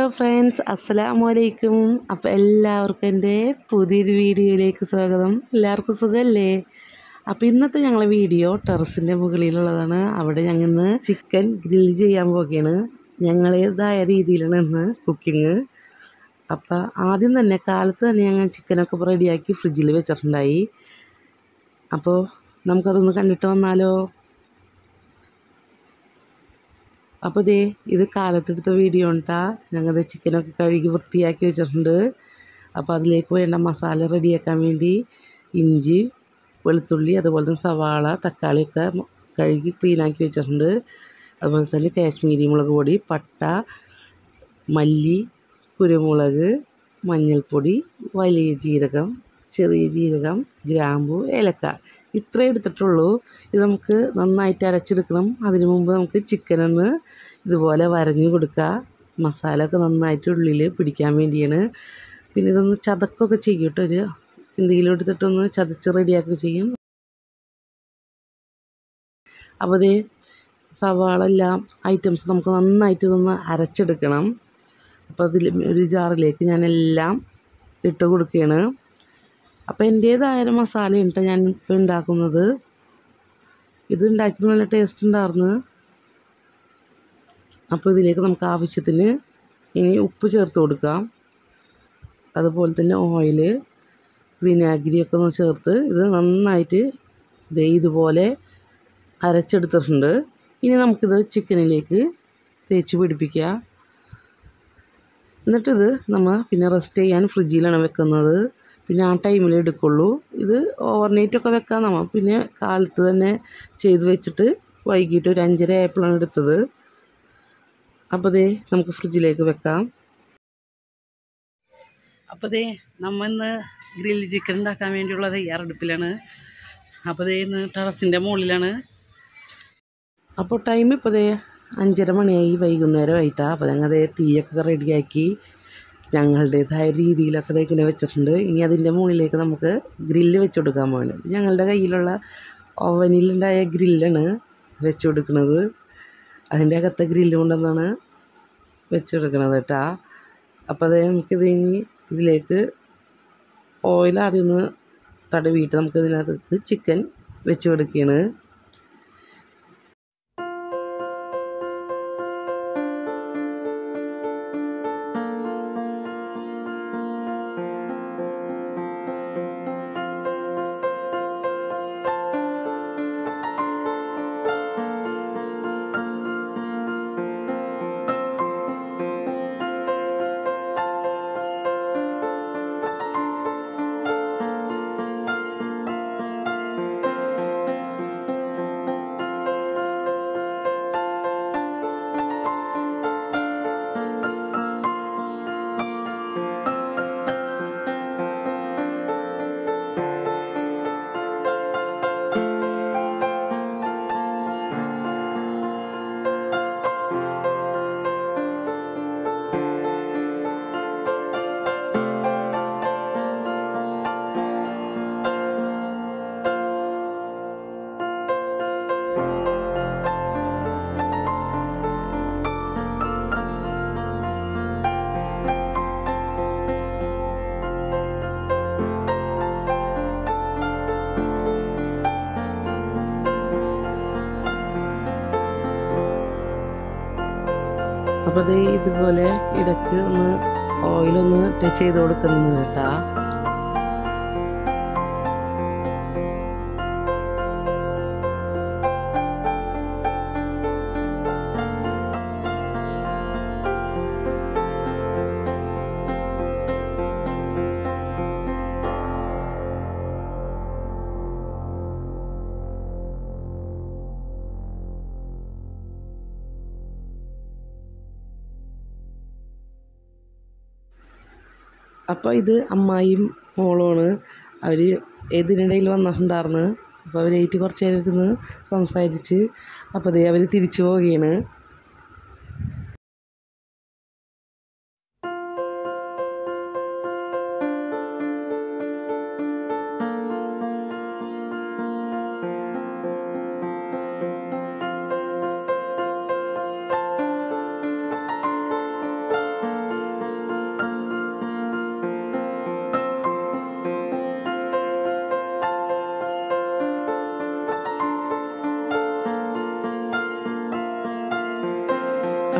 friends അസ്സലാമു അലൈക്കും അപ്പോൾ എല്ലാവർക്കും എൻ്റെ പുതിയൊരു വീഡിയോയിലേക്ക് സ്വാഗതം എല്ലാവർക്കും സുഖമല്ലേ അപ്പോൾ ഇന്നത്തെ ഞങ്ങളെ വീഡിയോ ടെറസിൻ്റെ മുകളിലുള്ളതാണ് അവിടെ ഞങ്ങൾ ഇന്ന് ചിക്കൻ ഗ്രില്ല് ചെയ്യാൻ പോവുകയാണ് ഞങ്ങളേതായ രീതിയിലാണ് ഇന്ന് കുക്കിങ് അപ്പോൾ ആദ്യം തന്നെ കാലത്ത് തന്നെ ഞങ്ങൾ ചിക്കനൊക്കെ റെഡിയാക്കി ഫ്രിഡ്ജിൽ വെച്ചിട്ടുണ്ടായി അപ്പോൾ നമുക്കതൊന്ന് കണ്ടിട്ട് വന്നാലോ അപ്പോൾ ദേ ഇത് കാലത്തെടുത്ത വീഡിയോ ഉണ്ടാ ഞങ്ങൾ ചിക്കനൊക്കെ കഴുകി വൃത്തിയാക്കി വെച്ചിട്ടുണ്ട് അപ്പോൾ അതിലേക്ക് വേണ്ട മസാല റെഡിയാക്കാൻ വേണ്ടി ഇഞ്ചി വെളുത്തുള്ളി അതുപോലെ തന്നെ സവാള തക്കാളിയൊക്കെ കഴുകി ക്ലീനാക്കി വെച്ചിട്ടുണ്ട് അതുപോലെ തന്നെ കാശ്മീരി മുളക് പൊടി പട്ട മല്ലി കുരുമുളക് മഞ്ഞൾപ്പൊടി വലിയ ജീരകം ചെറിയ ജീരകം ഗ്രാമ്പു ഏലക്ക ഇത്രേ എടുത്തിട്ടുള്ളൂ ഇത് നമുക്ക് നന്നായിട്ട് അരച്ചെടുക്കണം അതിനു മുമ്പ് നമുക്ക് ചിക്കനൊന്ന് ഇതുപോലെ വരഞ്ഞു കൊടുക്കുക മസാല ഒക്കെ നന്നായിട്ട് ഉള്ളിൽ പിടിക്കാൻ വേണ്ടിയാണ് പിന്നെ ഇതൊന്ന് ചതക്കൊക്കെ ചെയ്യും കേട്ടോ ഒരു എന്തെങ്കിലും എടുത്തിട്ടൊന്ന് ചതച്ച് റെഡിയാക്കുക ചെയ്യും അപ്പോൾ അതേ സവാള എല്ലാം ഐറ്റംസ് നമുക്ക് നന്നായിട്ട് ഇതൊന്ന് അരച്ചെടുക്കണം അപ്പോൾ അതിൽ ഒരു ജാറിലേക്ക് ഞാൻ എല്ലാം ഇട്ട് കൊടുക്കുകയാണ് അപ്പോൾ എൻ്റേതായ ഒരു മസാല ഉണ്ട് ഞാൻ ഇപ്പോൾ ഉണ്ടാക്കുന്നത് ഇത് ഉണ്ടാക്കി നല്ല ടേസ്റ്റ് ഉണ്ടായിരുന്നു അപ്പോൾ ഇതിലേക്ക് നമുക്ക് ആവശ്യത്തിന് ഇനി ഉപ്പ് ചേർത്ത് കൊടുക്കാം അതുപോലെ തന്നെ ഓയിൽ വിനാഗിരിയൊക്കെ ഒന്ന് ചേർത്ത് ഇത് നന്നായിട്ട് ദേ ഇതുപോലെ അരച്ചെടുത്തിട്ടുണ്ട് ഇനി നമുക്കിത് ചിക്കനിലേക്ക് തേച്ച് പിടിപ്പിക്കുക എന്നിട്ടിത് നമ്മൾ പിന്നെ റെസ്റ്റ് ചെയ്യാൻ ഫ്രിഡ്ജിലാണ് വെക്കുന്നത് പിന്നെ ആ ടൈമിൽ എടുക്കുള്ളൂ ഇത് ഓവർനൈറ്റൊക്കെ വെക്കാം നമ്മൾ പിന്നെ കാലത്ത് തന്നെ ചെയ്ത് വെച്ചിട്ട് വൈകിട്ട് ഒരു അഞ്ചര ആയപ്പോഴാണ് എടുത്തത് അപ്പോൾ ദേ നമുക്ക് ഫ്രിഡ്ജിലേക്ക് വെക്കാം അപ്പോൾ ദേ നമ്മൾ ഇന്ന് ഗ്രിൽ ചിക്കൻ ഉണ്ടാക്കാൻ വേണ്ടിയുള്ള തയ്യാറെടുപ്പിലാണ് അപ്പോൾ ദേ ഇന്ന് ടെറസിൻ്റെ മുകളിലാണ് അപ്പോൾ ടൈം ഇപ്പോൾ ദേ അഞ്ചര മണിയായി വൈകുന്നേരമായിട്ടാണ് അപ്പോൾ ഞങ്ങൾ അതേ തീയൊക്കെ റെഡിയാക്കി ഞങ്ങളുടേതായ രീതിയിലൊക്കെ ദേ ഇങ്ങനെ വെച്ചിട്ടുണ്ട് ഇനി അതിൻ്റെ മുകളിലേക്ക് നമുക്ക് ഗ്രില്ല് വെച്ച് കൊടുക്കാൻ പോകുന്നത് ഞങ്ങളുടെ കയ്യിലുള്ള ഓവനിലുണ്ടായ ഗ്രില്ലാണ് വെച്ച് കൊടുക്കുന്നത് അതിൻ്റെ അകത്തെ ഗ്രില്ല് കൊണ്ടെന്നാണ് വെച്ച് കൊടുക്കുന്നത് കേട്ടോ അപ്പോൾ അത് നമുക്കിത് ഇനി ഇതിലേക്ക് ഓയിൽ ആദ്യം ഒന്ന് തടവിയിട്ട് നമുക്ക് ഇതിനകത്ത് ചിക്കൻ വെച്ച് കൊടുക്കുകയാണ് അപ്പോൾ അത് ഇതുപോലെ ഇടയ്ക്ക് ഒന്ന് ഓയിലൊന്ന് ടച്ച് ചെയ്ത് കൊടുക്കുന്നത് കേട്ടാ അപ്പോൾ ഇത് അമ്മായിയും മോളുമാണ് അവർ ഇതിനിടയിൽ വന്നിട്ടുണ്ടായിരുന്നു അപ്പോൾ അവരായിട്ട് കുറച്ച് നേരം ഇരുന്ന് സംസാരിച്ച് അപ്പോൾ അതേ അവർ തിരിച്ചു പോവുകയാണ്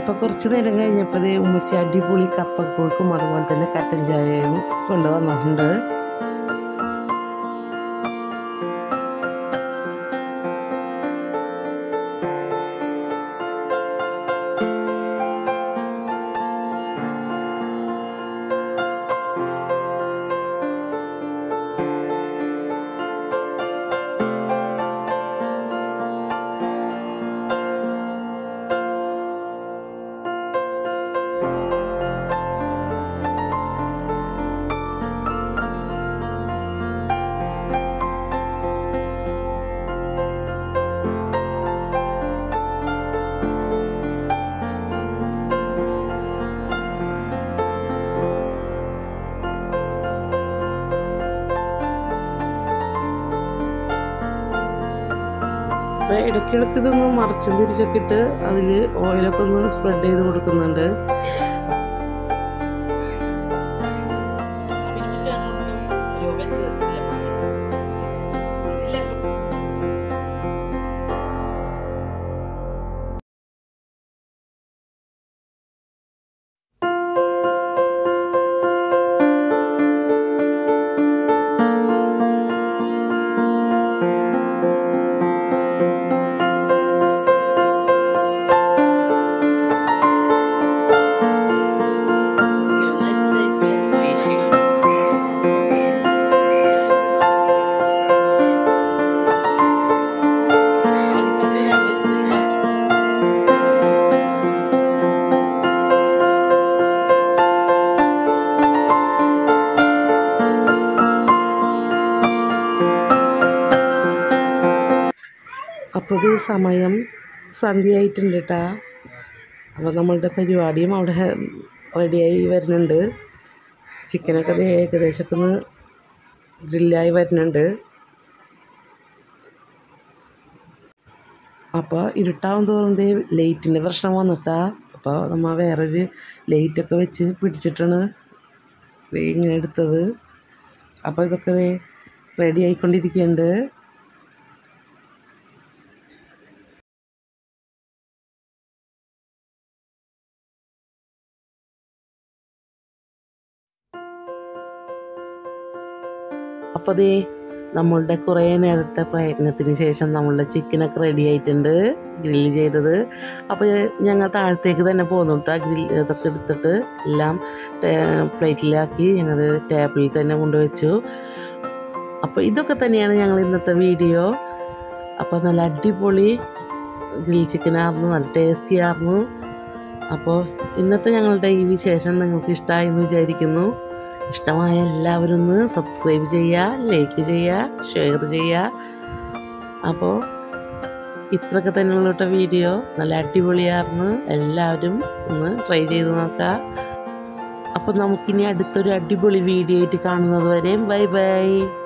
അപ്പോൾ കുറച്ച് നേരം കഴിഞ്ഞപ്പോൾ ഉമ്മച്ചി അടിപൊളി കപ്പക്കൂൾക്കും അതുപോലെ തന്നെ കട്ടൻ ചായയും കൊണ്ടുവന്നിട്ടുണ്ട് അപ്പോൾ ഇടയ്ക്കിടയ്ക്ക് ഇതൊന്ന് മറിച്ചും തിരിച്ചൊക്കെ ഇട്ട് അതിൽ ഓയിലൊക്കെ ഒന്ന് സ്പ്രെഡ് ചെയ്ത് കൊടുക്കുന്നുണ്ട് അപ്പോൾ ഇത് സമയം സന്ധ്യയായിട്ടുണ്ട് കേട്ടാ അപ്പോൾ നമ്മളുടെ പരിപാടിയും അവിടെ റെഡിയായി വരുന്നുണ്ട് ചിക്കനൊക്കെ ദേ ഏകദേശമൊക്കെ ഒന്ന് ഗ്രില്ലായി വരുന്നുണ്ട് അപ്പോൾ ഇരുട്ടാവും തോറും ദേ ലൈറ്റിൻ്റെ പ്രശ്നം വന്നിട്ടാ അപ്പോൾ നമ്മൾ വേറൊരു ലൈറ്റൊക്കെ വെച്ച് പിടിച്ചിട്ടാണ് ദേ ഇങ്ങനെ എടുത്തത് അപ്പോൾ ഇതൊക്കെ ദേ റെഡി ആയിക്കൊണ്ടിരിക്കുന്നുണ്ട് അപ്പോൾ ദേ നമ്മളുടെ കുറേ നേരത്തെ പ്രയത്നത്തിന് ശേഷം നമ്മളുടെ ചിക്കനൊക്കെ റെഡി ആയിട്ടുണ്ട് ഗ്രില്ല് ചെയ്തത് അപ്പോൾ ഞങ്ങൾ താഴത്തേക്ക് തന്നെ പോന്നു കേട്ടോ ഗ്രിൽ ഇതൊക്കെ എടുത്തിട്ട് എല്ലാം പ്ലേറ്റിലാക്കി ഞങ്ങൾ ടേബിളിൽ തന്നെ കൊണ്ടുവച്ചു അപ്പോൾ ഇതൊക്കെ തന്നെയാണ് ഞങ്ങൾ ഇന്നത്തെ വീഡിയോ അപ്പോൾ നല്ല അടിപൊളി ഗ്രിൽ ചിക്കനായിരുന്നു നല്ല ടേസ്റ്റി ആയിരുന്നു അപ്പോൾ ഇന്നത്തെ ഞങ്ങളുടെ ഈ വിശേഷം നിങ്ങൾക്ക് ഇഷ്ടമായി എന്ന് വിചാരിക്കുന്നു ഇഷ്ടമായ എല്ലാവരും ഒന്ന് സബ്സ്ക്രൈബ് ചെയ്യുക ലൈക്ക് ചെയ്യുക ഷെയർ ചെയ്യുക അപ്പോൾ ഇത്രയൊക്കെ തന്നെയുള്ള കേട്ടോ വീഡിയോ നല്ല അടിപൊളിയായിരുന്നു എല്ലാവരും ഒന്ന് ട്രൈ ചെയ്ത് നോക്കുക അപ്പോൾ നമുക്കിനി അടുത്തൊരു അടിപൊളി വീഡിയോ ആയിട്ട് കാണുന്നത് വരെയും ബൈ ബൈ